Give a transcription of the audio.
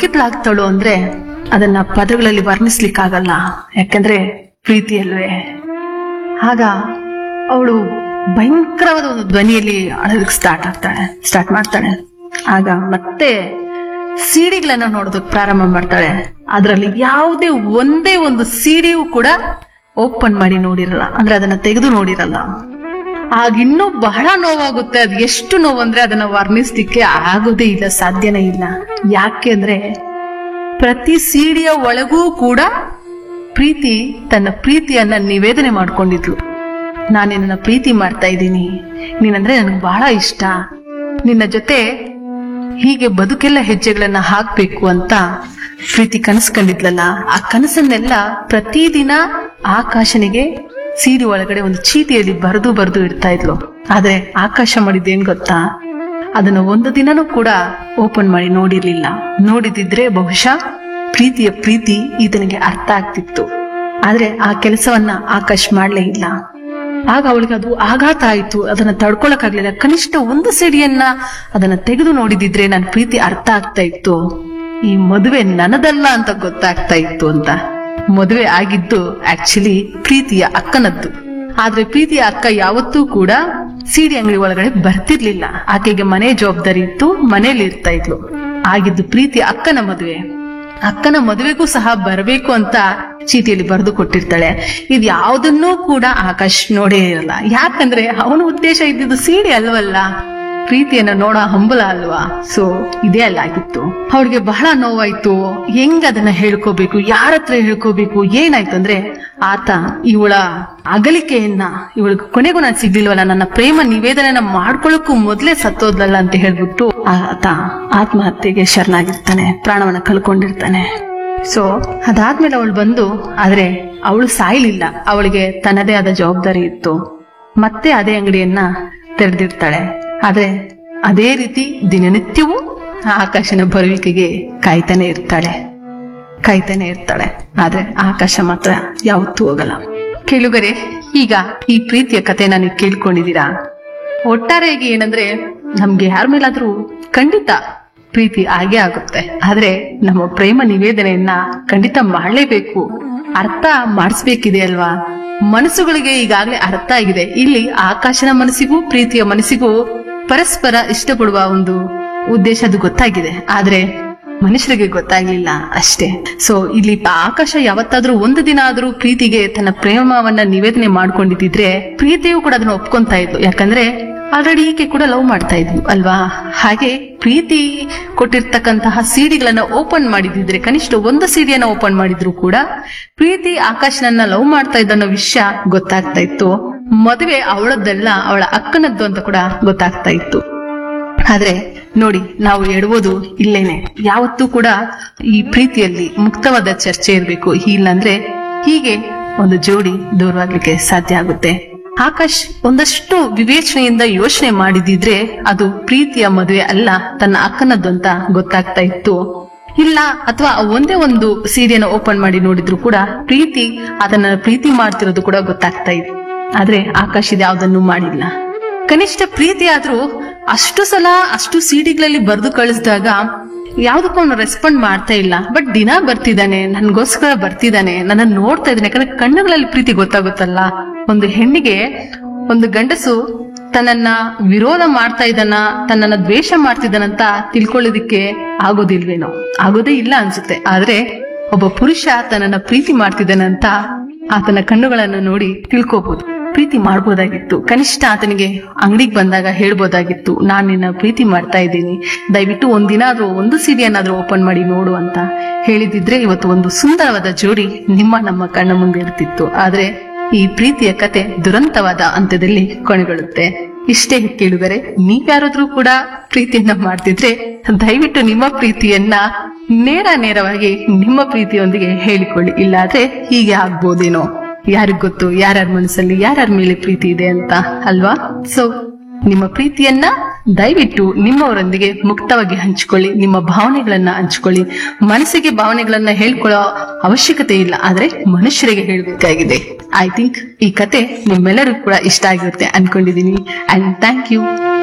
ಮಿಕ್ಕಿದ್ಲಾಗ್ತಾಳು ಅಂದ್ರೆ ಅದನ್ನ ಪದಗಳಲ್ಲಿ ವರ್ಣಿಸ್ಲಿಕ್ಕಾಗಲ್ಲ ಯಾಕಂದ್ರೆ ಪ್ರೀತಿ ಅಲ್ವೇ ಆಗ ಅವಳು ಭಯಂಕರವಾದ ಒಂದು ಧ್ವನಿಯಲ್ಲಿ ಅಳೋದಕ್ಕೆ ಸ್ಟಾರ್ಟ್ ಆಗ್ತಾಳೆ ಸ್ಟಾರ್ಟ್ ಮಾಡ್ತಾಳೆ ಆಗ ಮತ್ತೆ ಸಿಡಿಗಳನ್ನ ನೋಡೋದಕ್ಕೆ ಪ್ರಾರಂಭ ಮಾಡ್ತಾಳೆ ಅದರಲ್ಲಿ ಯಾವುದೇ ಒಂದೇ ಒಂದು ಸಿಡಿಯೂ ಕೂಡ ಓಪನ್ ಮಾಡಿ ನೋಡಿರಲ್ಲ ಅಂದ್ರೆ ಅದನ್ನ ತೆಗೆದು ನೋಡಿರಲ್ಲ ಆಗ ಇನ್ನೂ ಬಹಳ ನೋವಾಗುತ್ತೆ ಅದು ಎಷ್ಟು ನೋವು ಅಂದ್ರೆ ಅದನ್ನ ವರ್ಣಿಸ್ಲಿಕ್ಕೆ ಆಗೋದೇ ಇಲ್ಲ ಸಾಧ್ಯನೇ ಇಲ್ಲ ಯಾಕೆ ಅಂದ್ರೆ ಪ್ರತಿ ಸಿಡಿಯ ಒಳಗೂ ಕೂಡ ಪ್ರೀತಿ ತನ್ನ ಪ್ರೀತಿಯನ್ನ ನಿವೇದನೆ ಮಾಡ್ಕೊಂಡಿದ್ಲು ನಾನು ನಿನ್ನ ಪ್ರೀತಿ ಮಾಡ್ತಾ ಇದ್ದೀನಿ ನೀನಂದ್ರೆ ನನಗೆ ಬಹಳ ಇಷ್ಟ ನಿನ್ನ ಜೊತೆ ಹೀಗೆ ಬದುಕೆಲ್ಲ ಹೆಜ್ಜೆಗಳನ್ನ ಹಾಕ್ಬೇಕು ಅಂತ ಪ್ರೀತಿ ಕನಸು ಕಂಡಿದ್ಲಲ್ಲ ಆ ಕನಸನ್ನೆಲ್ಲ ಪ್ರತಿದಿನ ಆಕಾಶನಿಗೆ ಸೀರೆ ಒಳಗಡೆ ಒಂದು ಚೀಟಿಯಲ್ಲಿ ಬರೆದು ಬರೆದು ಇಡ್ತಾ ಇದ್ಲು ಆದ್ರೆ ಆಕಾಶ ಮಾಡಿದ್ದೇನ್ ಗೊತ್ತಾ ಅದನ್ನ ಒಂದು ದಿನನೂ ಕೂಡ ಓಪನ್ ಮಾಡಿ ನೋಡಿರ್ಲಿಲ್ಲ ನೋಡಿದಿದ್ರೆ ಬಹುಶಃ ಪ್ರೀತಿಯ ಪ್ರೀತಿ ಈತನಿಗೆ ಅರ್ಥ ಆಗ್ತಿತ್ತು ಆದ್ರೆ ಆ ಕೆಲಸವನ್ನ ಆಕಾಶ್ ಮಾಡ್ಲೇ ಇಲ್ಲ ಆಗ ಅವಳಿಗೆ ಅದು ಆಘಾತ ಆಯ್ತು ಅದನ್ನ ತಡ್ಕೊಳಕ್ಕಾಗ್ಲಿಲ್ಲ ಕನಿಷ್ಠ ಒಂದು ಸಿಡಿಯನ್ನ ಅದನ್ನ ತೆಗೆದು ನೋಡಿದಿದ್ರೆ ನನ್ನ ಪ್ರೀತಿ ಅರ್ಥ ಆಗ್ತಾ ಇತ್ತು ಈ ಮದುವೆ ನನ್ನದಲ್ಲ ಅಂತ ಗೊತ್ತಾಗ್ತಾ ಇತ್ತು ಅಂತ ಮದುವೆ ಆಗಿದ್ದು ಆಕ್ಚುಲಿ ಪ್ರೀತಿಯ ಅಕ್ಕನದ್ದು ಆದ್ರೆ ಪ್ರೀತಿಯ ಅಕ್ಕ ಯಾವತ್ತೂ ಕೂಡ ಸೀಡಿ ಅಂಗಡಿ ಒಳಗಡೆ ಬರ್ತಿರ್ಲಿಲ್ಲ ಆಕೆಗೆ ಮನೆ ಜವಾಬ್ದಾರಿ ಇತ್ತು ಮನೇಲಿ ಇರ್ತಾ ಇದ್ಲು ಆಗಿದ್ದು ಪ್ರೀತಿಯ ಅಕ್ಕನ ಮದುವೆ ಅಕ್ಕನ ಮದುವೆಗೂ ಸಹ ಬರಬೇಕು ಅಂತ ಚೀಟಿಯಲ್ಲಿ ಬರೆದು ಕೊಟ್ಟಿರ್ತಾಳೆ ಇದು ಯಾವುದನ್ನೂ ಕೂಡ ಆಕಾಶ್ ನೋಡೇ ಇರಲ್ಲ ಯಾಕಂದ್ರೆ ಅವನ ಉದ್ದೇಶ ಇದ್ದಿದ್ದು ಸೀಡಿ ಅಲ್ವಲ್ಲ ಪ್ರೀತಿಯನ್ನ ನೋಡೋ ಹಂಬಲ ಅಲ್ವಾ ಸೊ ಇದೇ ಅಲ್ಲಾಗಿತ್ತು ಅವಳಿಗೆ ಬಹಳ ನೋವಾಯ್ತು ಹೆಂಗ್ ಅದನ್ನ ಹೇಳ್ಕೋಬೇಕು ಯಾರ ಹತ್ರ ಹೇಳ್ಕೋಬೇಕು ಏನಾಯ್ತು ಅಂದ್ರೆ ಆತ ಇವಳ ಅಗಲಿಕೆಯನ್ನ ಇವಳಿಗೆ ಕೊನೆಗೂ ನಾನು ಸಿಗ್ಲಿಲ್ವಲ್ಲ ನನ್ನ ಪ್ರೇಮ ನಿವೇದನೆನ ಮಾಡ್ಕೊಳ್ಳೋಕ್ಕೂ ಮೊದ್ಲೇ ಸತ್ತೋದ್ಲಲ್ಲ ಅಂತ ಹೇಳ್ಬಿಟ್ಟು ಆತ ಆತ್ಮಹತ್ಯೆಗೆ ಶರಣಾಗಿರ್ತಾನೆ ಪ್ರಾಣವನ್ನ ಕಳ್ಕೊಂಡಿರ್ತಾನೆ ಸೊ ಅದಾದ್ಮೇಲೆ ಅವಳು ಬಂದು ಆದ್ರೆ ಅವಳು ಸಾಯ್ಲಿಲ್ಲ ಅವಳಿಗೆ ತನ್ನದೇ ಆದ ಜವಾಬ್ದಾರಿ ಇತ್ತು ಮತ್ತೆ ಅದೇ ಅಂಗಡಿಯನ್ನ ತೆರೆದಿರ್ತಾಳೆ ಆದ್ರೆ ಅದೇ ರೀತಿ ದಿನನಿತ್ಯವೂ ಆಕಾಶನ ಬರುವಿಕೆಗೆ ಕಾಯ್ತಾನೆ ಇರ್ತಾಳೆ ಕಾಯ್ತಾನೆ ಇರ್ತಾಳೆ ಆದ್ರೆ ಆಕಾಶ ಮಾತ್ರ ಯಾವತ್ತೂ ಹೋಗಲ್ಲ ಕೇಳುಗರೆ ಈಗ ಈ ಪ್ರೀತಿಯ ಕಥೆನ ನೀವು ಕೇಳ್ಕೊಂಡಿದ್ದೀರಾ ಒಟ್ಟಾರೆಯಾಗಿ ಏನಂದ್ರೆ ನಮ್ಗೆ ಯಾರ ಮೇಲಾದ್ರೂ ಖಂಡಿತ ಪ್ರೀತಿ ಆಗೇ ಆಗುತ್ತೆ ಆದ್ರೆ ನಮ್ಮ ಪ್ರೇಮ ನಿವೇದನೆಯನ್ನ ಖಂಡಿತ ಮಾಡಲೇಬೇಕು ಅರ್ಥ ಮಾಡಿಸ್ಬೇಕಿದೆ ಅಲ್ವಾ ಮನಸ್ಸುಗಳಿಗೆ ಈಗಾಗಲೇ ಅರ್ಥ ಆಗಿದೆ ಇಲ್ಲಿ ಆಕಾಶನ ಮನಸ್ಸಿಗೂ ಪ್ರೀತಿಯ ಮನಸ್ಸಿಗೂ ಪರಸ್ಪರ ಇಷ್ಟಪಡುವ ಒಂದು ಉದ್ದೇಶ ಅದು ಗೊತ್ತಾಗಿದೆ ಆದ್ರೆ ಮನುಷ್ಯರಿಗೆ ಗೊತ್ತಾಗ್ಲಿಲ್ಲ ಅಷ್ಟೇ ಸೊ ಇಲ್ಲಿ ಆಕಾಶ ಯಾವತ್ತಾದ್ರೂ ಒಂದು ದಿನ ಆದ್ರೂ ಪ್ರೀತಿಗೆ ತನ್ನ ಪ್ರೇಮವನ್ನ ನಿವೇದನೆ ಮಾಡ್ಕೊಂಡಿದ್ದಿದ್ರೆ ಪ್ರೀತಿಯು ಕೂಡ ಅದನ್ನ ಒಪ್ಕೊಂತಾ ಇದ್ಲು ಯಾಕಂದ್ರೆ ಆಲ್ರೆಡಿ ಈಕೆ ಕೂಡ ಲವ್ ಮಾಡ್ತಾ ಇದ್ಲು ಅಲ್ವಾ ಹಾಗೆ ಪ್ರೀತಿ ಕೊಟ್ಟಿರ್ತಕ್ಕಂತಹ ಸಿಡಿಗಳನ್ನ ಓಪನ್ ಮಾಡಿದಿದ್ರೆ ಕನಿಷ್ಠ ಒಂದು ಸಿಡಿಯನ್ನ ಓಪನ್ ಮಾಡಿದ್ರು ಕೂಡ ಪ್ರೀತಿ ಆಕಾಶನನ್ನ ಲವ್ ಮಾಡ್ತಾ ಇದ್ದ ಅನ್ನೋ ವಿಷಯ ಗೊತ್ತಾಗ್ತಾ ಇತ್ತು ಮದುವೆ ಅವಳದ್ದಲ್ಲ ಅವಳ ಅಕ್ಕನದ್ದು ಅಂತ ಕೂಡ ಗೊತ್ತಾಗ್ತಾ ಇತ್ತು ಆದ್ರೆ ನೋಡಿ ನಾವು ಎಡುವುದು ಇಲ್ಲೇನೆ ಯಾವತ್ತೂ ಕೂಡ ಈ ಪ್ರೀತಿಯಲ್ಲಿ ಮುಕ್ತವಾದ ಚರ್ಚೆ ಇರಬೇಕು ಇಲ್ಲಾಂದ್ರೆ ಹೀಗೆ ಒಂದು ಜೋಡಿ ದೂರವಾಗ್ಲಿಕ್ಕೆ ಸಾಧ್ಯ ಆಗುತ್ತೆ ಆಕಾಶ್ ಒಂದಷ್ಟು ವಿವೇಚನೆಯಿಂದ ಯೋಚನೆ ಮಾಡಿದಿದ್ರೆ ಅದು ಪ್ರೀತಿಯ ಮದುವೆ ಅಲ್ಲ ತನ್ನ ಅಕ್ಕನದ್ದು ಅಂತ ಗೊತ್ತಾಗ್ತಾ ಇತ್ತು ಇಲ್ಲ ಅಥವಾ ಒಂದೇ ಒಂದು ಸೀರೆಯನ್ನು ಓಪನ್ ಮಾಡಿ ನೋಡಿದ್ರು ಕೂಡ ಪ್ರೀತಿ ಅದನ್ನ ಪ್ರೀತಿ ಮಾಡ್ತಿರೋದು ಕೂಡ ಗೊತ್ತಾಗ್ತಾ ಇತ್ತು ಆದ್ರೆ ಆಕಾಶ್ ಇದ್ಯಾವುದನ್ನು ಮಾಡಿಲ್ಲ ಕನಿಷ್ಠ ಪ್ರೀತಿ ಆದ್ರೂ ಅಷ್ಟು ಸಲ ಅಷ್ಟು ಸಿಡಿಗಳಲ್ಲಿ ಬರೆದು ಕಳಿಸಿದಾಗ ಯಾವ್ದಕ್ಕೂ ಅವನು ರೆಸ್ಪಾಂಡ್ ಮಾಡ್ತಾ ಇಲ್ಲ ಬಟ್ ದಿನ ಬರ್ತಿದ್ದಾನೆ ನನ್ಗೋಸ್ಕರ ಬರ್ತಿದ್ದಾನೆ ನನ್ನ ನೋಡ್ತಾ ಇದ್ದಾನೆ ಯಾಕಂದ್ರೆ ಕಣ್ಣುಗಳಲ್ಲಿ ಪ್ರೀತಿ ಗೊತ್ತಾಗುತ್ತಲ್ಲ ಒಂದು ಹೆಣ್ಣಿಗೆ ಒಂದು ಗಂಡಸು ತನ್ನನ್ನ ವಿರೋಧ ಮಾಡ್ತಾ ಇದ್ದಾನ ತನ್ನನ್ನ ದ್ವೇಷ ಮಾಡ್ತಿದ್ದಾನಂತ ತಿಳ್ಕೊಳ್ಳೋದಿಕ್ಕೆ ಆಗೋದಿಲ್ವೇನೋ ಆಗೋದೇ ಇಲ್ಲ ಅನ್ಸುತ್ತೆ ಆದ್ರೆ ಒಬ್ಬ ಪುರುಷ ತನ್ನನ್ನ ಪ್ರೀತಿ ಮಾಡ್ತಿದ್ದಾನಂತ ಆತನ ಕಣ್ಣುಗಳನ್ನು ನೋಡಿ ತಿಳ್ಕೋಬಹುದು ಪ್ರೀತಿ ಮಾಡ್ಬೋದಾಗಿತ್ತು ಕನಿಷ್ಠ ಆತನಿಗೆ ಅಂಗಡಿಗೆ ಬಂದಾಗ ಹೇಳ್ಬೋದಾಗಿತ್ತು ನಾನ್ ನಿನ್ನ ಪ್ರೀತಿ ಮಾಡ್ತಾ ಇದ್ದೀನಿ ದಯವಿಟ್ಟು ಒಂದಿನ ಆದ್ರೂ ಒಂದು ಸಿಡಿಯನ್ನಾದ್ರೂ ಓಪನ್ ಮಾಡಿ ನೋಡು ಅಂತ ಹೇಳಿದಿದ್ರೆ ಇವತ್ತು ಒಂದು ಸುಂದರವಾದ ಜೋಡಿ ನಿಮ್ಮ ನಮ್ಮ ಕಣ್ಣ ಮುಂದೆ ಇರ್ತಿತ್ತು ಆದ್ರೆ ಈ ಪ್ರೀತಿಯ ಕತೆ ದುರಂತವಾದ ಅಂತ್ಯದಲ್ಲಿ ಕೊನೆಗೊಳ್ಳುತ್ತೆ ಇಷ್ಟೇ ಕೇಳಿದರೆ ನೀವ್ಯಾರಾದ್ರೂ ಕೂಡ ಪ್ರೀತಿಯನ್ನ ಮಾಡ್ತಿದ್ರೆ ದಯವಿಟ್ಟು ನಿಮ್ಮ ಪ್ರೀತಿಯನ್ನ ನೇರ ನೇರವಾಗಿ ನಿಮ್ಮ ಪ್ರೀತಿಯೊಂದಿಗೆ ಹೇಳಿಕೊಳ್ಳಿ ಇಲ್ಲಾದ್ರೆ ಹೀಗೆ ಆಗ್ಬೋದೇನೋ ಯಾರಿಗ್ ಗೊತ್ತು ಯಾರ್ಯಾರ ಮನಸ್ಸಲ್ಲಿ ಯಾರ್ಯಾರ ಮೇಲೆ ಪ್ರೀತಿ ಇದೆ ಅಂತ ಅಲ್ವಾ ಸೊ ನಿಮ್ಮ ಪ್ರೀತಿಯನ್ನ ದಯವಿಟ್ಟು ನಿಮ್ಮವರೊಂದಿಗೆ ಮುಕ್ತವಾಗಿ ಹಂಚಿಕೊಳ್ಳಿ ನಿಮ್ಮ ಭಾವನೆಗಳನ್ನ ಹಂಚಿಕೊಳ್ಳಿ ಮನಸ್ಸಿಗೆ ಭಾವನೆಗಳನ್ನ ಹೇಳ್ಕೊಳ್ಳೋ ಅವಶ್ಯಕತೆ ಇಲ್ಲ ಆದ್ರೆ ಮನುಷ್ಯರಿಗೆ ಹೇಳಬೇಕಾಗಿದೆ ಐ ಥಿಂಕ್ ಈ ಕತೆ ನಿಮ್ಮೆಲ್ಲರಿಗೂ ಕೂಡ ಇಷ್ಟ ಆಗಿರುತ್ತೆ ಅನ್ಕೊಂಡಿದೀನಿ ಅಂಡ್ ಥ್ಯಾಂಕ್ ಯು